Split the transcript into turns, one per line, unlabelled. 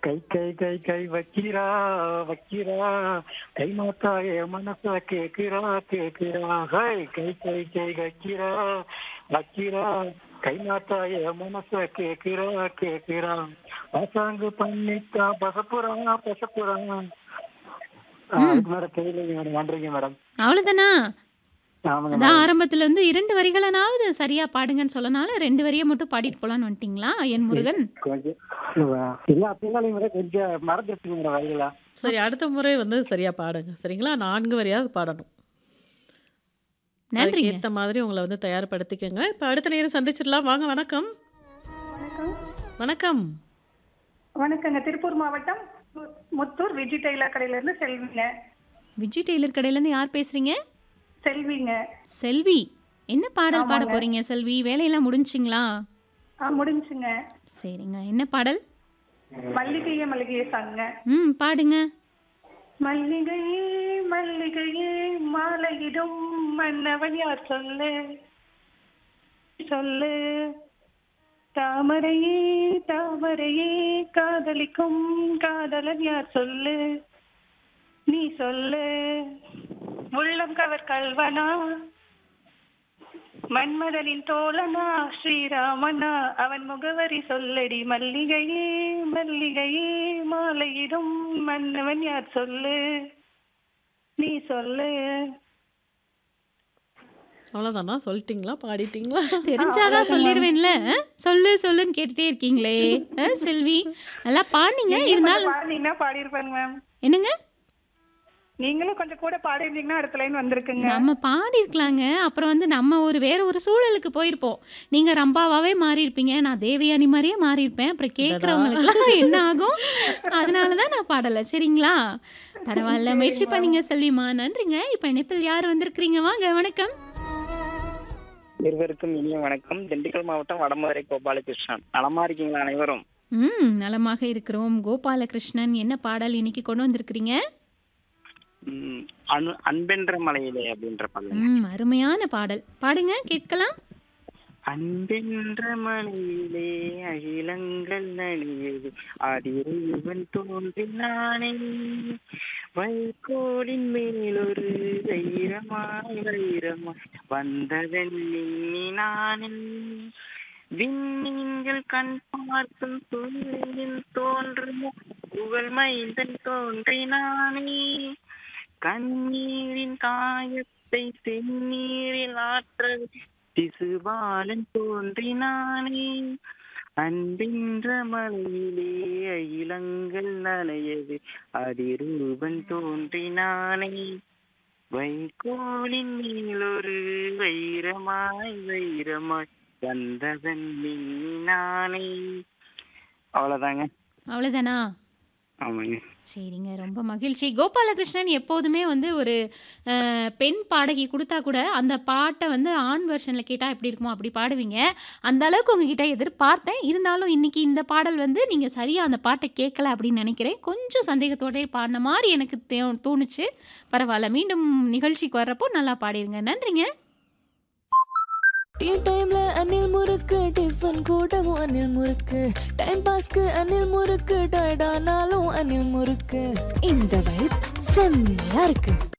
கை கை கை கை வைக்கிறா வைக்கிறா கை மாத்தா என் மனச கேக்குறா கேக்குறா ஹை கை கை கை வைக்கிறா வைக்கிறா கை மாத்தா என் மனச கேக்குறா கேக்குறா பசாங்கு பண்ணிட்டா பசப்புறா பசப்புறா அதுக்கு மேடம் தெரியலைங்க மேடம் நன்றிங்க மேடம்
அவ்வளோதானா
ஆமாங்க
அதான்
மேடம்
ஆரம்பத்துல வந்து இரண்டு வரிகளனாவது சரியா பாடுங்கன்னு சொல்லனால ரெண்டு வரியை மட்டும் பாடிட்டு போலான்னு வந்துட்டீங்களா என் முருகன்
கொஞ்சம் இல்ல அப்படின்னாலும் மேடம் கொஞ்சம் மறந்துருச்சுங்க மேடம் வரிகளா
சரி அடுத்த முறை வந்து சரியா பாடுங்க சரிங்களா நான்கு வரையாவது பாடணும்
நன்றிங்க
ஏற்ற மாதிரி உங்களை வந்து தயார்படுத்திக்கோங்க இப்போ அடுத்த நேரம் சந்திச்சிடலாம் வாங்க வணக்கம்
வணக்கம்
வணக்கம்
வணக்கங்க திருப்பூர் மாவட்டம் மு- முத்தூர் விஜி டெய்லர் கடையில இருந்து செல்விங்க
விஜய் டெய்லர் கடையிலேருந்து யார் பேசுறீங்க
செல்விங்க
செல்வி என்ன பாடல் பாட
ஆமாங்க.
போறீங்க செல்வி வேலையெல்லாம் முடிஞ்சுங்களா
ஆ முடிஞ்சுங்க
சரிங்க என்ன பாடல்
மல்லிகையே மல்லிகையே சாங்க
ம் பாடுங்க
மல்லிகையே மல்லிகையே மாலையிடும் மன்னவன் யார் சொல்லு சொல்லு தாமரையே தாமரையே காதலிக்கும் காதலன் யார் சொல்லு நீ சொல்லு உள்ளம் கவர் கல்வனா மன்மதனின் தோழனா ஸ்ரீராமனா அவன் முகவரி சொல்லடி மல்லிகையே மல்லிகையே மாலையிடும் மன்னவன் யார் சொல்லு நீ சொல்லு
அவ்வளோதானா சொல்லிட்டீங்களா பாடிட்டீங்களா
தெரிஞ்சாதான் சொல்லிடுவேன்ல ஆ? சொல்லு சொல்லுன்னு கேட்டுட்டே இருக்கீங்களே ஆ, செல்வி நல்லா பாடுனீங்க இருந்தாலும்
பாடினீங்கன்னா பாடியிருப்பாங்க மேம்
என்னங்க
நீங்களும் கொஞ்சம் கூட பாடிருந்தீங்கன்னா அடுத்த லைன் வந்திருக்குங்க
நம்ம பாடியிருக்கலாங்க அப்புறம் வந்து நம்ம ஒரு வேற ஒரு சூழலுக்கு போயிருப்போம் நீங்க ரம்பாவாவே மாறி இருப்பீங்க நான் தேவயானி மாதிரியே மாறி இருப்பேன் அப்புறம் கேட்கறவங்களுக்குலாம் என்ன ஆகும் அதனால தான் நான் பாடலை சரிங்களா பரவாயில்ல முயற்சி பண்ணீங்க செல்விமா நன்றிங்க இப்போ இணைப்பில் யார் வந்திருக்கிறீங்க வாங்க வணக்கம்
இருவருக்கும் இனிய வணக்கம் திண்டுக்கல் மாவட்டம் வடமதுரை கோபாலகிருஷ்ணன் நலமா இருக்கீங்களா அனைவரும்
ம் நலமாக இருக்கிறோம் கோபாலகிருஷ்ணன் என்ன பாடல் இன்னைக்கு கொண்டு வந்திருக்கிறீங்க
ம், அனு அன்பென்ற மலையிலே அப்படின்ற பல்ல
ம் அருமையான பாடல் பாடுங்க கேட்கலாம்
அன்பென்ற மலையிலே அகிலங்கள் நனியது அதிரவன் தோன்றினானே வைகோலின் மேலொரு வைரமாய் வைரமாய் வந்ததன் நானே விண்மீன்கள் கண் பார்க்கும் சூரியனில் தோன்றும் புகழ் மைந்தன் தோன்றினானே கண்ணீரின் காயத்தை செந்நீரில் ஆற்ற திசுபாலன் தோன்றினானே அன்பின்ற மலையிலே இளங்கள் நனையது அதிரூபன் தோன்றினானே வைகோலின் மேலொரு வைரமாய் வைரமாய் வந்தவன் நானே அவ்வளவுதாங்க
அவ்வளோதானா
ஆமாங்க
சரிங்க ரொம்ப மகிழ்ச்சி கோபாலகிருஷ்ணன் எப்போதுமே வந்து ஒரு அஹ், பெண் பாடகி கொடுத்தா கூட அந்த பாட்டை வந்து ஆண் வெர்ஷனில் கேட்டால் எப்படி இருக்குமோ அப்படி பாடுவீங்க அந்த அளவுக்கு உங்ககிட்ட எதிர்பார்த்தேன் இருந்தாலும் இன்னைக்கு இந்த பாடல் வந்து நீங்கள் சரியாக அந்த பாட்டை கேட்கல அப்படின்னு நினைக்கிறேன் கொஞ்சம் சந்தேகத்தோடே பாடின மாதிரி எனக்கு தே- தோணுச்சு பரவாயில்ல மீண்டும் நிகழ்ச்சிக்கு வர்றப்போ நல்லா பாடிடுங்க நன்றிங்க
டீ டைம்ல அணில் முறுக்கு டிஃபன் கூடவும் அணில் முறுக்கு டைம் பாஸ்க்கு அணில் முறுக்கு டயர்டானாலும் அணில் முறுக்கு இந்த வைப் செம்மையா இருக்கு